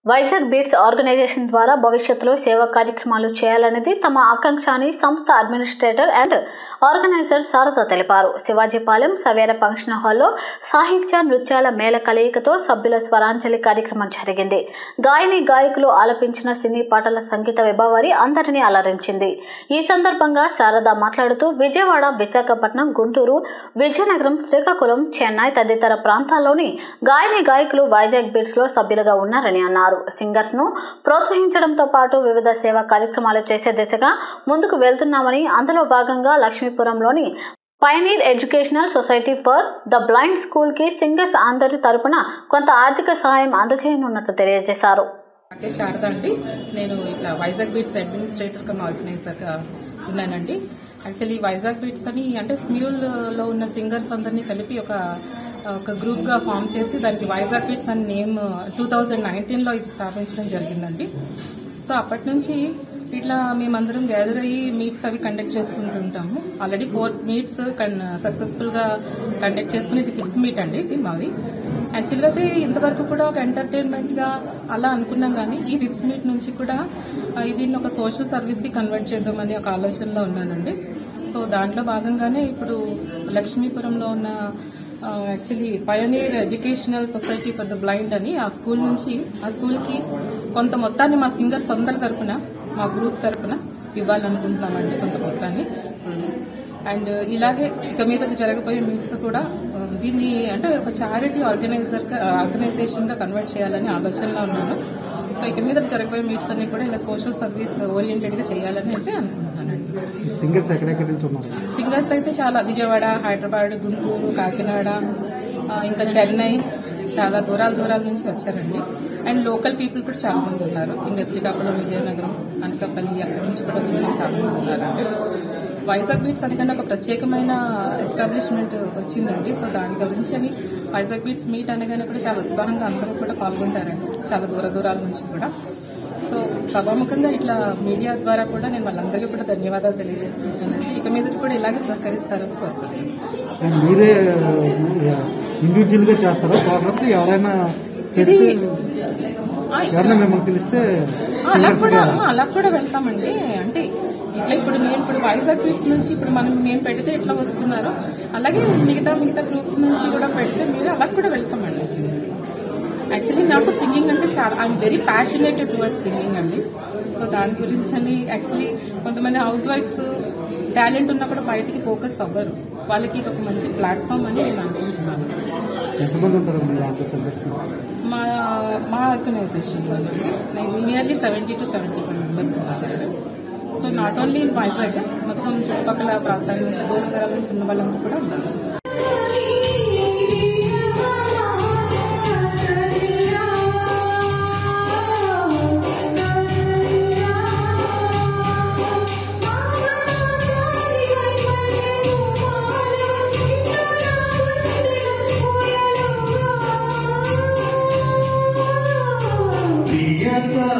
Vizag beats organisation ద్వారా భవిష్యత్తులో సేవా కార్యక్రమాలు చేయాలనేది తమ ఆకాంక్ష అని సంస్థ అడ్మినిస్ట్రేటర్ అండ్ ఆర్గనైజర్ శారద తెలిపారు శివాజీపాలెం సవేర ఫంక్షన్ హాల్లో సాహిత్య నృత్యాల మేళ కలయికతో సభ్యుల స్వరాంజలి కార్యక్రమం జరిగింది గాయని గాయకులు ఆలపించిన సినీ పాటల సంగీత విభావారి అందరినీ అలరించింది ఈ సందర్భంగా శారద మాట్లాడుతూ విజయవాడ విశాఖపట్నం గుంటూరు విజయనగరం శ్రీకాకుళం చెన్నై తదితర ప్రాంతాల్లోని గాయని గాయకులు వైజాగ్ బీట్స్ లో సభ్యులుగా ఉన్నారని అన్నారు సింగర్స్ ను ప్రోత్సహించడంతో పాటు వివిధ సేవా కార్యక్రమాలు చేసే దిశగా ముందుకు వెళ్తున్నామని అందులో భాగంగా లక్ష్మీపురంలోని pioneer educational society for the blind school కి సింగర్స్ అందరి తరపున కొంత ఆర్థిక సహాయం అందజేయనున్నట్లు తెలియజేశారు అంటే శారద అండి నేను ఇట్లా Vizag beats administrator cum organiser గా ఉన్నానండి యాక్చువల్లీ వైజాగ్ బీట్స్ అని అంటే స్మ్యూల్ లో ఉన్న సింగర్స్ అందరినీ కలిపి ఒక ఒక గ్రూప్ గా ఫామ్ చేసి దానికి వైజాగ్ బీట్స్ అని నేమ్ టూ థౌజండ్ నైన్టీన్ లో ఇది స్థాపించడం జరిగిందండి సో అప్పటి నుంచి ఇట్లా మేమందరం గ్యాదర్ అయ్యి మీట్స్ అవి కండక్ట్ చేసుకుంటుంటాము ఆల్రెడీ ఫోర్ మీట్స్ సక్సెస్ఫుల్ గా కండక్ట్ చేసుకుని ఇది ఫిఫ్త్ మీట్ అండి ఇది మాది యాక్చువల్గా అయితే ఇంతవరకు కూడా ఒక ఎంటర్టైన్మెంట్ గా అలా అనుకున్నాం కానీ ఈ ఫిఫ్త్ మీట్ నుంచి కూడా ఆ, దీన్ని ఒక సోషల్ సర్వీస్ కి కన్వర్ట్ చేద్దామని ఒక ఆలోచనలో ఉన్నానండి సో దాంట్లో భాగంగానే ఇప్పుడు లక్ష్మీపురంలో ఉన్న actually pioneer educational society for the blind అని ఆ స్కూల్ నుంచి ఆ స్కూల్ కి కొంత మొత్తాన్ని మా సింగర్స్ అందరి తరపున మా గ్రూప్ తరపున ఇవ్వాలనుకుంటున్నామండి కొంత మొత్తాన్ని అండ్ ఇలాగే ఇక మీద జరగబోయే మీట్స్ కూడా ఆ, దీన్ని అంటే ఒక చారిటీ ఆర్గనైజర్ ఆర్గనైజేషన్ గా కన్వర్ట్ చేయాలని ఆలోచనలో ఉన్నాను సో ఇక మీద జరగబోయే మీట్స్ అన్ని కూడా ఇలా సోషల్ సర్వీస్ ఓరియంటెడ్ గా చేయాలని అయితే అనుకుంటున్నానండి సింగర్స్ ఎక్కడెక్కడి నుంచి ఉన్నారు సింగర్స్ అయితే చాలా విజయవాడ హైదరాబాద్ గుంటూరు కాకినాడ ఆ, ఇంకా చెన్నై చాలా దూరాల దూరాల నుంచి వచ్చారండి అండ్ లోకల్ పీపుల్ కూడా చాలా మంది ఉన్నారు ఇంకా శ్రీకాకుళం విజయనగరం అనకాపల్లి అక్కడి నుంచి కూడా వచ్చిన వాళ్ళు చాలా మంది ఉన్నారండి వైజాగ్ బీట్స్ అందుకని ఒక ప్రత్యేకమైన ఎస్టాబ్లిష్మెంట్ వచ్చిందండి సో దాని గురించి అని వైజాగ్ బీట్స్ మీట్ అనగానే కూడా చాలా ఉత్సాహంగా అందరూ కూడా పాల్గొంటారండి చాలా దూర దూరాల నుంచి కూడా సో సభాముఖంగా ఇట్లా మీడియా ద్వారా కూడా నేను వాళ్ళందరికీ కూడా ధన్యవాదాలు తెలియజేసుకుంటున్నాను ఇక మీద కూడా ఇలాగే సహకరిస్తారని కోరుకుంటున్నాను అండ్ మీరే ఇండివిజువల్ గా చేస్తారా ప్రోగ్రామ్స్ ఎవరైనా ఇది పెడితే ఆ, ఎవరైనా మిమ్మల్ని పిలిస్తే ఆ, అలా సింగర్స్ కూడా ఆ, అలా కూడా వెళ్తామండి అంటే ఇట్లా ఇప్పుడు నేను ఇప్పుడు వైజాగ్ బీట్స్ నుంచి ఇప్పుడు మనం మేము పెడితే ఎట్లా వస్తున్నారు అలాగే మిగతా మిగతా గ్రూప్స్ నుంచి కూడా పెడితే మీరు అలా కూడా వెళ్తామండి యాక్చువల్లీ నాకు సింగింగ్ అంటే చాలా I'm very passionate towards singing అండి సో దాని గురించి అని యాక్చువల్లీ కొంతమంది హౌస్ వైఫ్స్ టాలెంట్ ఉన్నా కూడా బయటికి ఫోకస్ అవ్వరు వాళ్ళకి ఇది ఒక మంచి ప్లాట్ఫామ్ అని నేను అనుకుంటున్నాను ఎంతమంది ఉంటారు మీ దాంట్లో సింగర్స్ మా మా organization nearly seventy two seventy five members ఉన్నారు so not only in Vizag మొత్తం చుట్టుపక్కల ప్రాంతాల నుంచి దూర దూరాల నుంచి ఉన్న వాళ్ళందరూ కూడా ఉన్నారు ప్రియత